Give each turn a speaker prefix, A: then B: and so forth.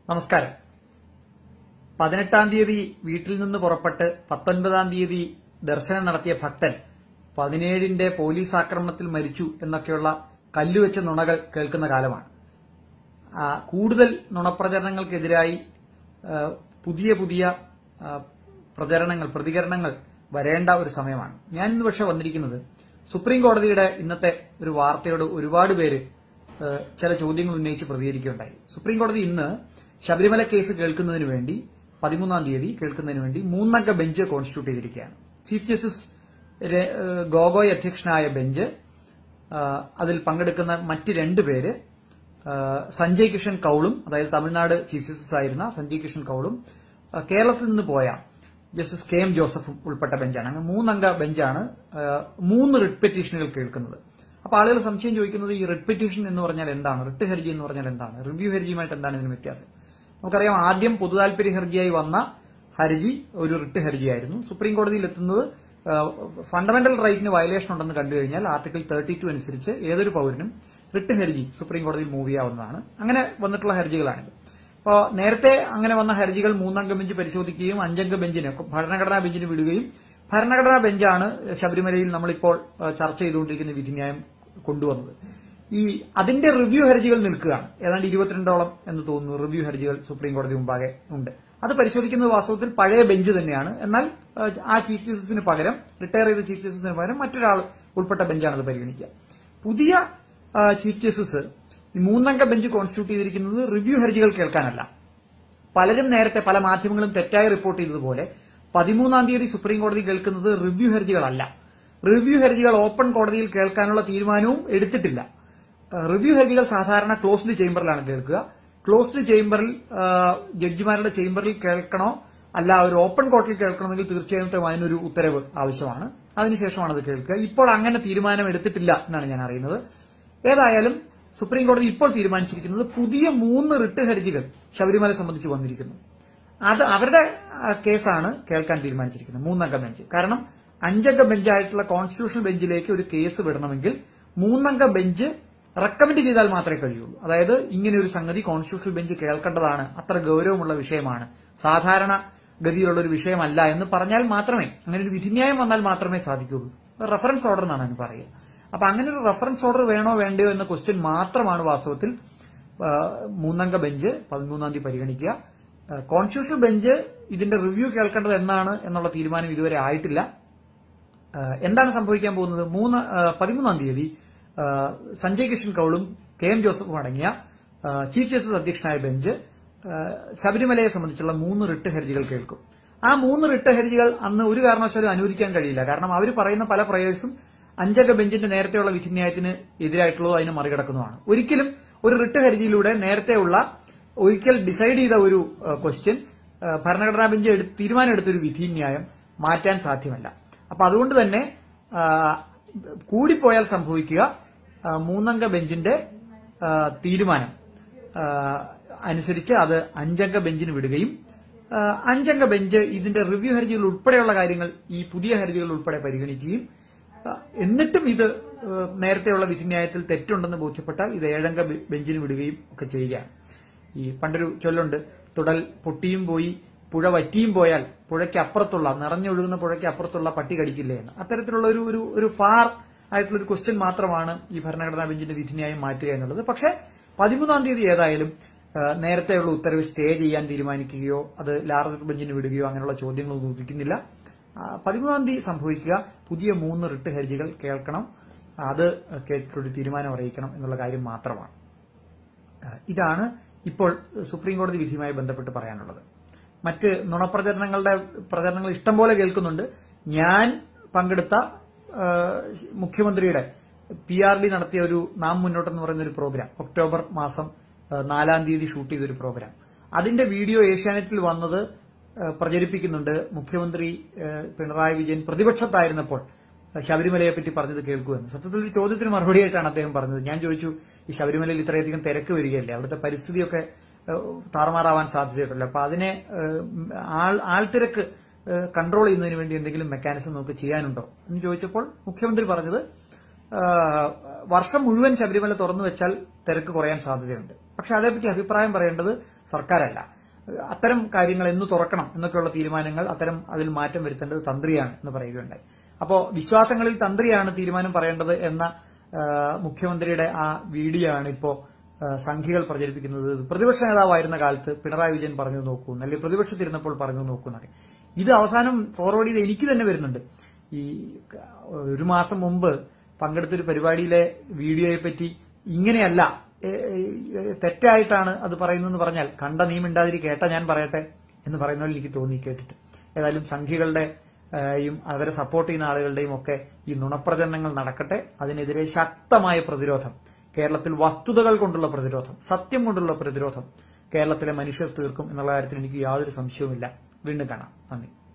A: നമസ്കാരം പതിനെട്ടാം തീയതി വീട്ടിൽ നിന്ന് പുറപ്പെട്ട് പത്തൊൻപതാം തീയതി ദർശനം നടത്തിയ ഭക്തൻ പതിനേഴിന്റെ പോലീസ് ആക്രമണത്തിൽ മരിച്ചു എന്നൊക്കെയുള്ള കല്ലുവെച്ച നുണകൾ കേൾക്കുന്ന കാലമാണ് ആ, കൂടുതൽ നുണപ്രചരണങ്ങൾക്കെതിരായി ആ, പുതിയ പുതിയ ആ, പ്രചരണങ്ങൾ പ്രതികരണങ്ങൾ വരേണ്ട ഒരു സമയമാണ് ഞാൻ ഇന്ന് പക്ഷെ വന്നിരിക്കുന്നത് സുപ്രീം കോടതിയുടെ ഇന്നത്തെ ഒരു വാർത്തയോട് ഒരുപാട് പേര് ആ, ചില ചോദ്യങ്ങൾ ഉന്നയിച്ച് പ്രതികരിക്കുകയുണ്ടായി സുപ്രീം കോടതി ഇന്ന് ശബരിമല കേസ് കേൾക്കുന്നതിന് വേണ്ടി പതിമൂന്നാം തീയതി കേൾക്കുന്നതിന് വേണ്ടി മൂന്നംഗ ബെഞ്ച് കോൺസ്റ്റിറ്റ്യൂട്ട് ചെയ്തിരിക്കുകയാണ് ചീഫ് ജസ്റ്റിസ് രെ- ആ, ഗോഗോയ് അധ്യക്ഷനായ ബെഞ്ച് ആ, അതിൽ പങ്കെടുക്കുന്ന മറ്റ് രണ്ട് പേര് ആ, സഞ്ജയ് കിഷൻ കൌളും അതായത് തമിഴ്നാട് ചീഫ് ജസ്റ്റിസ് ആയിരുന്ന സഞ്ജയ് കിഷൻ കൌളും ആ, കേരളത്തിൽ നിന്ന് പോയ ജസ്റ്റിസ് കെ എം ജോസഫും ഉൾപ്പെട്ട ബെഞ്ചാണ് അങ്ങനെ മൂന്നംഗ ബെഞ്ചാണ് ആ, മൂന്ന് റിട്ട് പെറ്റീഷനുകൾ കേൾക്കുന്നത് അപ്പൊ ആളുകൾ സംശയം ചോദിക്കുന്നത് ഈ റിട്ട് പെറ്റീഷൻ എന്ന് പറഞ്ഞാൽ എന്താണ് റിട്ട് ഹർജി എന്ന് പറഞ്ഞാൽ എന്താണ് റിവ്യൂ ഹർജിയുമായിട്ട് എന്താണ് ഇതിന് വ്യത്യാസം നമുക്കറിയാം ആദ്യം പൊതുതാൽപര്യ ഹർജിയായി വന്ന ഹർജി ഒരു റിട്ട് ഹർജിയായിരുന്നു സുപ്രീം കോടതിയിൽ എത്തുന്നത് ഫണ്ടമെന്റൽ റൈറ്റിന് വയലേഷൻ ഉണ്ടെന്ന് കണ്ടു കഴിഞ്ഞാൽ ആർട്ടിക്കിൾ തേർട്ടി ടു അനുസരിച്ച് ഏതൊരു പൌരനും റിട്ട് ഹർജി സുപ്രീം കോടതിയിൽ മൂവ് ചെയ്യാവുന്നതാണ് അങ്ങനെ വന്നിട്ടുള്ള ഹർജികളാണിത് അപ്പോൾ നേരത്തെ അങ്ങനെ വന്ന ഹർജികൾ മൂന്നംഗ ബെഞ്ച് പരിശോധിക്കുകയും അഞ്ചംഗ ബെഞ്ചിന് ഭരണഘടനാ ബെഞ്ചിന് വിടുകയും ഭരണഘടനാ ബെഞ്ചാണ് ശബരിമലയിൽ നമ്മളിപ്പോൾ ഏഹ്, ചർച്ച ചെയ്തുകൊണ്ടിരിക്കുന്ന വിധിന്യായം കൊണ്ടുവന്നത് ഈ അതിന്റെ റിവ്യൂ ഹർജികൾ നിൽക്കുകയാണ് ഏതാണ്ട് ഇരുപത്തിരണ്ടോളം എന്ന് തോന്നുന്നു റിവ്യൂ ഹർജികൾ സുപ്രീം കോടതി മുമ്പാകെ ഉണ്ട് അത് പരിശോധിക്കുന്നത് വാസ്തവത്തിൽ പഴയ ബെഞ്ച് തന്നെയാണ് എന്നാൽ ഏഹ്, ആ ചീഫ് ജസ്റ്റിസിന് പകരം റിട്ടയർ ചെയ്ത ചീഫ് ജസ്റ്റിസിന് പകരം മറ്റൊരാൾ ഉൾപ്പെട്ട ബെഞ്ചാണ് അത് പരിഗണിക്കുക പുതിയ ആ, ചീഫ് ജസ്റ്റിസ് ഈ മൂന്നംഗ ബെഞ്ച് കോൺസ്റ്റിറ്റ്യൂട്ട് ചെയ്തിരിക്കുന്നത് റിവ്യൂ ഹർജികൾ കേൾക്കാനല്ല പലരും നേരത്തെ പല മാധ്യമങ്ങളും തെറ്റായി റിപ്പോർട്ട് ചെയ്തതുപോലെ പതിമൂന്നാം തീയതി സുപ്രീം കോടതി കേൾക്കുന്നത് റിവ്യൂ ഹർജികളല്ല റിവ്യൂ ഹർജികൾ ഓപ്പൺ കോടതിയിൽ കേൾക്കാനുള്ള തീരുമാനവും എടുത്തിട്ടില്ല ഏഹ് റിവ്യൂ ഹർജികൾ സാധാരണ ക്ലോസ്ഡ് ചേംബറിലാണ് കേൾക്കുക ക്ലോസ്ഡ് ചേംബറിൽ ഏഹ് ജഡ്ജിമാരുടെ ചേംബറിൽ കേൾക്കണോ അല്ല ഒരു ഓപ്പൺ കോർട്ടിൽ കേൾക്കണമെങ്കിൽ തീർച്ചയായിട്ടും അതിനൊരു ഉത്തരവ് ആവശ്യമാണ് അതിനുശേഷമാണ് അത് കേൾക്കുക ഇപ്പോൾ അങ്ങനെ തീരുമാനം എടുത്തിട്ടില്ല എന്നാണ് ഞാൻ അറിയുന്നത് ഏതായാലും സുപ്രീം കോടതി ഇപ്പോൾ തീരുമാനിച്ചിരിക്കുന്നത് പുതിയ മൂന്ന് റിട്ട് ഹർജികൾ ശബരിമല സംബന്ധിച്ച് വന്നിരിക്കുന്നു അത് അവരുടെ ആ, കേസാണ് കേൾക്കാൻ തീരുമാനിച്ചിരിക്കുന്നത് മൂന്നംഗ ബെഞ്ച് കാരണം അഞ്ചംഗ ബെഞ്ചായിട്ടുള്ള കോൺസ്റ്റിറ്റ്യൂഷണൽ ബെഞ്ചിലേക്ക് ഒരു കേസ് വിടണമെങ്കിൽ മൂന്നംഗ ബെഞ്ച് റെക്കമെൻഡ് ചെയ്താൽ മാത്രമേ കഴിയുള്ളൂ അതായത് ഇങ്ങനെ ഒരു സംഗതി കോൺസ്റ്റിറ്റ്യൂഷണൽ ബെഞ്ച് കേൾക്കേണ്ടതാണ് അത്ര ഗൗരവമുള്ള വിഷയമാണ് സാധാരണ ഗതിയിലുള്ള ഒരു വിഷയമല്ല എന്ന് പറഞ്ഞാൽ മാത്രമേ അങ്ങനെ ഒരു വിധിന്യായം വന്നാൽ മാത്രമേ സാധിക്കുള്ളൂ റെഫറൻസ് ഓർഡർ എന്നാണ് അതിന് പറയുക അപ്പൊ അങ്ങനെ ഒരു റെഫറൻസ് ഓർഡർ വേണോ വേണ്ടയോ എന്ന ക്വസ്റ്റ്യൻ മാത്രമാണ് വാസ്തവത്തിൽ ആ, മൂന്നംഗ ബെഞ്ച് പതിമൂന്നാം തീയതി പരിഗണിക്കുക ആ, കോൺസ്റ്റിറ്റ്യൂഷണൽ ബെഞ്ച് ഇതിന്റെ റിവ്യൂ കേൾക്കേണ്ടത് എന്നാണ് എന്നുള്ള തീരുമാനം ഇതുവരെ ആയിട്ടില്ല ആ, എന്താണ് സംഭവിക്കാൻ പോകുന്നത് മൂന്ന് ആ, പതിമൂന്നാം തീയതി ആ, സഞ്ജയ് കിഷൻ കൌളും കെ എം ജോസഫും അടങ്ങിയ ആ, ചീഫ് ജസ്റ്റിസ് അധ്യക്ഷനായ ബെഞ്ച് ആ, ശബരിമലയെ സംബന്ധിച്ചുള്ള മൂന്ന് റിട്ട് ഹർജികൾ കേൾക്കും ആ മൂന്ന് റിട്ട് ഹർജികൾ അന്ന് ഒരു കാരണവശാലും അനുവദിക്കാൻ കഴിയില്ല കാരണം അവർ പറയുന്ന പല പ്രയേഴ്സും അഞ്ചംഗ ബെഞ്ചിന്റെ നേരത്തെയുള്ള വിധിന്യായത്തിന് എതിരായിട്ടുള്ളതോ അതിനെ മറികടക്കുന്നതാണ് ഒരിക്കലും ഒരു റിട്ട് ഹർജിയിലൂടെ നേരത്തെയുള്ള ഒരിക്കൽ ഡിസൈഡ് ചെയ്ത ഒരു ക്വസ്റ്റ്യൻ ഭരണഘടനാ ബെഞ്ച് എടു- തീരുമാനമെടുത്തൊരു വിധിന്യായം മാറ്റാൻ സാധ്യമല്ല അപ്പൊ അതുകൊണ്ട് തന്നെ ആ, കൂടിപ്പോയാൽ സംഭവിക്കുക ആ, മൂന്നംഗ ബെഞ്ചിന്റെ ആ, തീരുമാനം ആ, അനുസരിച്ച് അത് അഞ്ചംഗ ബെഞ്ചിന് വിടുകയും ആ, അഞ്ചംഗ ബെഞ്ച് ഇതിന്റെ റിവ്യൂ ഹർജികൾ ഉൾപ്പെടെയുള്ള കാര്യങ്ങൾ ഈ പുതിയ ഹർജികൾ ഉൾപ്പെടെ പരിഗണിക്കുകയും ആ, എന്നിട്ടും ഇത് ആ, നേരത്തെയുള്ള വിധിന്യായത്തിൽ തെറ്റുണ്ടെന്ന് ബോധ്യപ്പെട്ടാൽ ഇത് ഏഴംഗ ബെ- ബെഞ്ചിന് വിടുകയും ഒക്കെ ചെയ്യുകയാണ് ഈ പണ്ടൊരു ചൊല്ലുണ്ട് തുടൽ പൊട്ടിയും പോയി പുഴ വറ്റിയും പോയാൽ പുഴയ്ക്ക് അപ്പുറത്തുള്ള നിറഞ്ഞൊഴുകുന്ന പുഴയ്ക്ക് അപ്പുറത്തുള്ള പട്ടി കടിക്കില്ലേ എന്ന് അത്തരത്തിലുള്ള ഒരു ഒരു ഒരു ഫാർ ആയിട്ടുള്ള ഒരു ക്വസ്റ്റ്യൻ മാത്രമാണ് ഈ ഭരണഘടനാ ബെഞ്ചിന്റെ വിധിന്യായം മാറ്റുക എന്നുള്ളത് പക്ഷേ പതിമൂന്നാം തീയതി ഏതായാലും ആ, നേരത്തെയുള്ള ഉത്തരവ് സ്റ്റേ ചെയ്യാൻ തീരുമാനിക്കുകയോ അത് ലാർജർ ബെഞ്ചിന് വിടുകയോ അങ്ങനെയുള്ള ചോദ്യങ്ങളൊന്നും ഉദിക്കുന്നില്ല ആ, പതിമൂന്നാം തീയതി സംഭവിക്കുക പുതിയ മൂന്ന് റിട്ട് ഹർജികൾ കേൾക്കണം അത് കേട്ടിട്ടൊരു തീരുമാനം അറിയിക്കണം എന്നുള്ള കാര്യം മാത്രമാണ് ആ, ഇതാണ് ഇപ്പോൾ സുപ്രീം കോടതി വിധിയുമായി ബന്ധപ്പെട്ട് പറയാനുള്ളത് മറ്റ് നുണപ്രചരണങ്ങളുടെ പ്രചരണങ്ങൾ ഇഷ്ടംപോലെ കേൾക്കുന്നുണ്ട് ഞാൻ പങ്കെടുത്ത ആ, മുഖ്യമന്ത്രിയുടെ പി ആർ ഡി നടത്തിയ ഒരു നാം മുന്നോട്ടെന്ന് പറയുന്ന ഒരു പ്രോഗ്രാം ഒക്ടോബർ മാസം ആ, നാലാം തീയതി ഷൂട്ട് ചെയ്ത ഒരു പ്രോഗ്രാം അതിന്റെ വീഡിയോ ഏഷ്യാനെറ്റിൽ വന്നത് ആ, പ്രചരിപ്പിക്കുന്നുണ്ട് മുഖ്യമന്ത്രി ആ, പിണറായി വിജയൻ പ്രതിപക്ഷത്തായിരുന്നപ്പോൾ ശബരിമലയെ പറ്റി പറഞ്ഞത് കേൾക്കുമെന്ന് സത്യത്തിൽ ഒരു ചോദ്യത്തിന് മറുപടിയായിട്ടാണ് അദ്ദേഹം പറഞ്ഞത് ഞാൻ ചോദിച്ചു ഈ ശബരിമലയിൽ ഇത്രയധികം തിരക്ക് വരികയല്ലേ അവിടുത്തെ പരിസ്ഥിതിയൊക്കെ ഏഹ്, താറുമാറാവാൻ സാധ്യതയുണ്ടല്ലോ അപ്പൊ അതിനെ ഏഹ്, ആൾ ആൾത്തിരക്ക് ഏഹ്, കൺട്രോൾ ചെയ്യുന്നതിന് വേണ്ടി എന്തെങ്കിലും മെക്കാനിസം നമുക്ക് ചെയ്യാനുണ്ടോ എന്ന് ചോദിച്ചപ്പോൾ മുഖ്യമന്ത്രി പറഞ്ഞത് ഏഹ്, വർഷം മുഴുവൻ ശബരിമല തുറന്നു വെച്ചാൽ തിരക്ക് കുറയാൻ സാധ്യതയുണ്ട് പക്ഷെ അതേപ്പറ്റി അഭിപ്രായം പറയേണ്ടത് സർക്കാരല്ല അത്തരം കാര്യങ്ങൾ എന്ന് തുറക്കണം എന്നൊക്കെയുള്ള തീരുമാനങ്ങൾ അത്തരം അതിൽ മാറ്റം വരുത്തേണ്ടത് തന്ത്രിയാണ് എന്ന് പറയുകയുണ്ടായി അപ്പോ വിശ്വാസങ്ങളിൽ തന്ത്രിയാണ് തീരുമാനം പറയേണ്ടത് എന്ന ആ, മുഖ്യമന്ത്രിയുടെ ആ വീഡിയോ ആണ് ഇപ്പോ ആ, സംഘികൾ പ്രചരിപ്പിക്കുന്നത് പ്രതിപക്ഷ നേതാവായിരുന്ന കാലത്ത് പിണറായി വിജയൻ പറഞ്ഞു നോക്കൂ അല്ലെങ്കിൽ പ്രതിപക്ഷത്തിരുന്നപ്പോൾ പറഞ്ഞു നോക്കൂ എന്നൊക്കെ ഇത് അവസാനം ഫോർവേഡ് ചെയ്ത് എനിക്ക് തന്നെ വരുന്നുണ്ട് ഈ ക- ഒരു മാസം മുമ്പ് പങ്കെടുത്തൊരു പരിപാടിയിലെ വീഡിയോയെ പറ്റി ഇങ്ങനെയല്ല ഏ, ഏ, തെറ്റായിട്ടാണ് അത് പറയുന്നതെന്ന് പറഞ്ഞാൽ കണ്ട നീ മിണ്ടാതിരി കേട്ട ഞാൻ പറയട്ടെ എന്ന് പറയുന്ന പോലെ എനിക്ക് തോന്നി കേട്ടിട്ട് ഏതായാലും സംഘികളുടെ ആ, യും അവരെ സപ്പോർട്ട് ചെയ്യുന്ന ആളുകളുടെയും ഒക്കെ ഈ നുണപ്രചരണങ്ങൾ നടക്കട്ടെ അതിനെതിരെ ശക്തമായ പ്രതിരോധം കേരളത്തിൽ വസ്തുതകൾ കൊണ്ടുള്ള പ്രതിരോധം സത്യം കൊണ്ടുള്ള പ്രതിരോധം കേരളത്തിലെ മനുഷ്യർ തീർക്കും എന്നുള്ള കാര്യത്തിൽ എനിക്ക് യാതൊരു സംശയവുമില്ല വീണ്ടും കാണാം നന്ദി